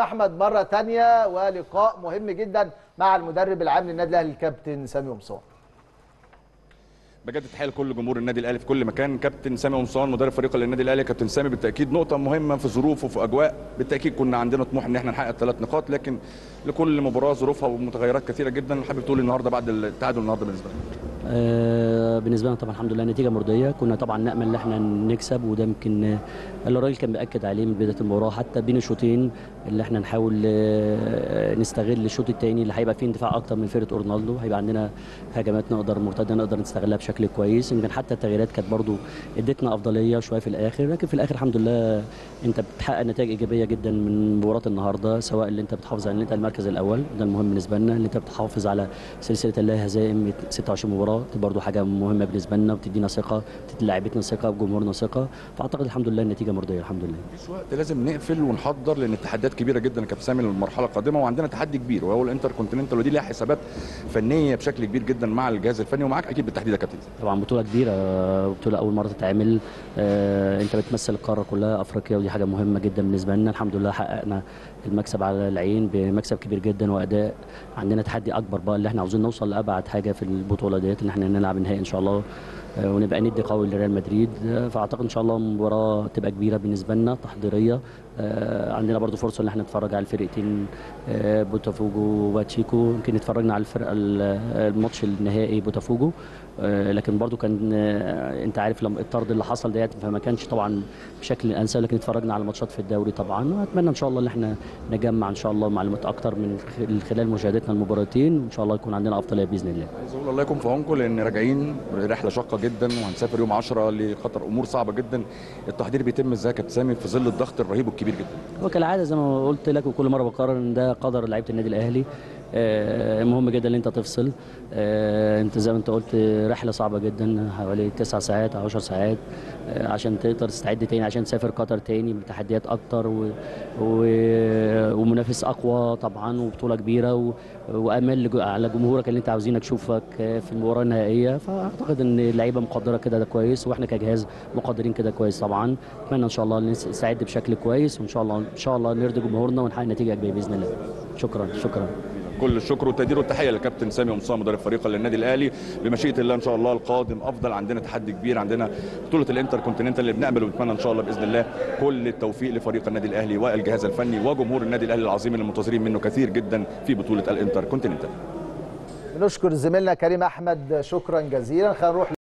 احمد مره تانية ولقاء مهم جدا مع المدرب العام للنادي الاهلي الكابتن سامي قمصان بجد تحيه لكل جمهور النادي الاهلي في كل مكان كابتن سامي قمصان مدرب فريق النادي الاهلي كابتن سامي بالتاكيد نقطه مهمه في ظروف وفي اجواء بالتاكيد كنا عندنا طموح ان احنا نحقق الثلاث نقاط لكن لكل مباراه ظروفها ومتغيرات كثيره جدا حابب تقول النهارده بعد التعادل النهارده بالنسبه لك آه، بالنسبه لنا طبعا الحمد لله نتيجه مرضيه كنا طبعا نامل ان احنا نكسب وده يمكن آه، اللي الراجل كان بياكد عليه من بدايه المباراه حتى بين الشوطين اللي احنا نحاول آه، نستغل الشوط الثاني اللي هيبقى فيه اندفاع اكتر من فرقه اورنالدو هيبقى عندنا هجمات نقدر مرتده نقدر نستغلها بشكل كويس يمكن حتى التغييرات كانت برضو ادتنا افضليه شويه في الاخر لكن في الاخر الحمد لله انت بتحقق نتائج ايجابيه جدا من مباراه النهارده سواء اللي انت بتحافظ على ان انت المركز الاول ده المهم بالنسبه لنا اللي انت بتحافظ على سلسله اللا هزائم 26 مباراه دي برضو حاجه مهمه بالنسبه لنا وبتدينا ثقه بتدي لاعيبتنا ثقه وجمهورنا ثقه فاعتقد الحمد لله النتيجه مرضيه الحمد لله مفيش وقت لازم نقفل ونحضر لان التحديات كبيره جدا يا كابتن سامي للمرحله القادمه وعندنا تحدي كبير وهو الانتر كونتيننتال ودي ليها حسابات فنيه بشكل كبير جدا مع الجهاز الفني ومعاك اكيد بالتحديد يا كابتن طبعا بطوله كبيره بطوله اول مره تتعمل آه، انت بتمثل القاره كلها افريقيا ودي حاجه مهمه جدا بالنسبه لنا الحمد لله حققنا المكسب على العين بمكسب كبير جدا واداء عندنا تحدي اكبر بقى اللي احنا عاوزين نوصل لابعد حاجه في البطوله ديت ان احنا نلعب النهائي ان شاء الله آه، ونبقى ندي قوي لريال مدريد آه، فاعتقد ان شاء الله مباراه تبقى كبيره بالنسبه لنا تحضيريه آه، عندنا برضو فرصه ان احنا نتفرج على الفرقتين آه، بوتافوجو وباتشيكو يمكن اتفرجنا على الفرقه ال- الماتش النهائي بوتافوجو آه، لكن برضو كان آه، انت عارف لما الطرد اللي حصل ديت فما كانش طبعا بشكل انسب لكن اتفرجنا على ماتشات في الدوري طبعا واتمنى ان شاء الله ان احنا نجمع ان شاء الله معلومات اكتر من خ- خلال مشاهدتنا المباراتين وان شاء الله يكون عندنا افضليه باذن الله عايز اقول الله يكون في عونكم لان راجعين رحله شاقه جدا وهنسافر يوم 10 لخطر امور صعبه جدا التحضير بيتم ازاي يا كابتن سامي في ظل الضغط الرهيب والكبير جدا هو كالعاده زي ما قلت لك وكل مره بقرر ان ده قدر لعيبه النادي الاهلي آه، مهم جدا ان انت تفصل آه، انت زي ما انت قلت رحله صعبه جدا حوالي 9 ساعات او 10 ساعات آه، عشان تقدر تستعد تاني عشان تسافر قطر تاني بتحديات اكتر و... و... ومنافس اقوى طبعا وبطوله كبيره و... وامال لج- على جمهورك اللي انت عاوزينك تشوفك آه، في المباراه النهائيه فاعتقد ان اللعيبه مقدره كده ده كويس واحنا كجهاز مقدرين كده كويس طبعا اتمنى ان شاء الله نستعد بشكل كويس وان شاء الله ان شاء الله نرضي جمهورنا ونحقق نتيجه ايجابيه باذن الله شكرا شكرا كل الشكر والتقدير والتحيه للكابتن سامي قمصان مدرب فريق النادي الاهلي بمشيئه الله ان شاء الله القادم افضل عندنا تحدي كبير عندنا بطوله الانتر كونتيننتال اللي بنعمل ونتمنى ان شاء الله باذن الله كل التوفيق لفريق النادي الاهلي والجهاز الفني وجمهور النادي الاهلي العظيم اللي منتظرين منه كثير جدا في بطوله الانتر كونتيننتال بنشكر زميلنا كريم احمد شكرا جزيلا خلينا نروح